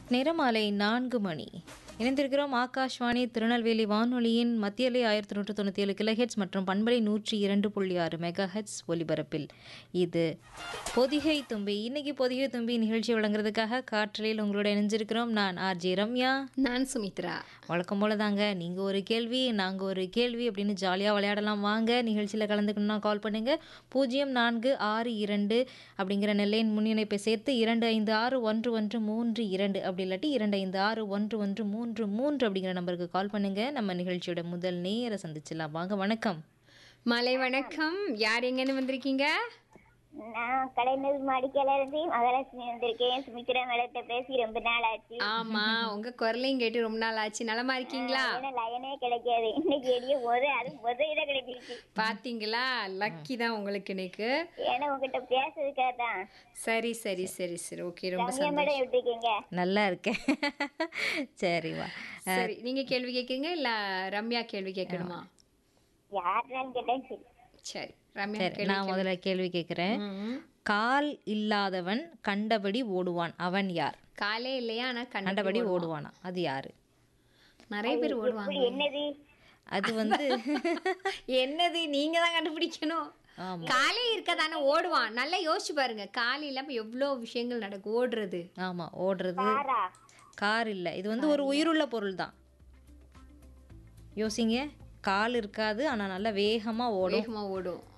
நிறமாலை நான்கு மணி இணைந்திருக்கிறோம் ஆகாஷ்வாணி திருநெல்வேலி வானொலியின் மத்தியலை ஆயிரத்தி நூற்று தொண்ணூற்றி ஏழு கிலோஹெட்ஸ் மற்றும் பண்பலை நூற்றி இரண்டு புள்ளி ஆறு மெகா ஹெட்ஸ் ஒலிபரப்பில் இது பொதிகை தும்பி இன்னைக்கு பொதிகை தும்பி நிகழ்ச்சி வழங்குறதுக்காக காற்றலையில் உங்களோட இணைஞ்சிருக்கிறோம் நான் ஆர்ஜே ரம்யா நான் சுமித்ரா வழக்கம் போல தாங்க நீங்கள் ஒரு கேள்வி நாங்கள் ஒரு கேள்வி அப்படின்னு ஜாலியாக விளையாடலாம் வாங்க நிகழ்ச்சியில் கலந்துக்கணும்னா கால் பண்ணுங்க பூஜ்ஜியம் நான்கு ஆறு இரண்டு அப்படிங்கிற நெல்லையின் முன்னிணைப்பை சேர்த்து இரண்டு ஐந்து ஆறு ஒன்று ஒன்று மூன்று இரண்டு அப்படி இல்லாட்டி இரண்டு ஐந்து ஆறு ஒன்று ஒன்று மூன்று மூன்று அப்படிங்கிற நம்பருக்கு கால் பண்ணுங்க நம்ம நிகழ்ச்சியோட முதல் நேர சந்திச்சிடலாம் வாங்க வணக்கம் மலை வணக்கம் யார் எங்கன்னு வந்திருக்கீங்க நான் கலைஞர் மாடிக்கையில இருந்து மகாலட்சுமி வந்திருக்கேன் சுமித்ரா மேடத்தை பேசி ரொம்ப நாள் ஆச்சு ஆமா உங்க குரலையும் கேட்டு ரொம்ப நாள் ஆச்சு நலமா இருக்கீங்களா ஏன்னா லயனே கிடைக்காது இன்னைக்கு எடிய முத அது முத இதை கிடைச்சிருச்சு பாத்தீங்களா லக்கி தான் உங்களுக்கு இன்னைக்கு ஏன்னா உங்ககிட்ட பேசுறதுக்காக தான் சரி சரி சரி சரி ஓகே ரொம்ப ரம்யா மேடம் சந்தோஷம் எப்படி இருக்கீங்க நல்லா இருக்கேன் சரிவா சரி நீங்க கேள்வி கேட்குறீங்க இல்ல ரம்யா கேள்வி கேட்கணுமா யாருன்னு கேட்டேன் சரி சரி ரம்யா சரி கேள்வி நான் முதல்ல கேள்வி கேட்குறேன் ம். கால் இல்லாதவன் கண்டபடி ஓடுவான் அவன் யார் காலே இல்லையா ஆனா கண்டபடி கண்டபடி ஓடுவானா அது யாரு நிறைய பேர் ஓடுவாங்க இப்படி என்னது அது வந்து என்னது நீங்க தான் கண்டுபிடிக்கணும் ஆமா. காலே இருக்கதானே ஓடுவான் நல்லா யோசிச்சு பாருங்க கால் இல்லாம எவ்வளோ விஷயங்கள் நடக்கும் ஓடுறது ஆமா ஓடுறது காரா கார் இல்லை இது வந்து ஒரு உயிருள்ள பொருள் தான் யோசிங்க கால் இருக்காது ஆனா நல்லா வேகமா ஓடும் வேகமா ஓடும்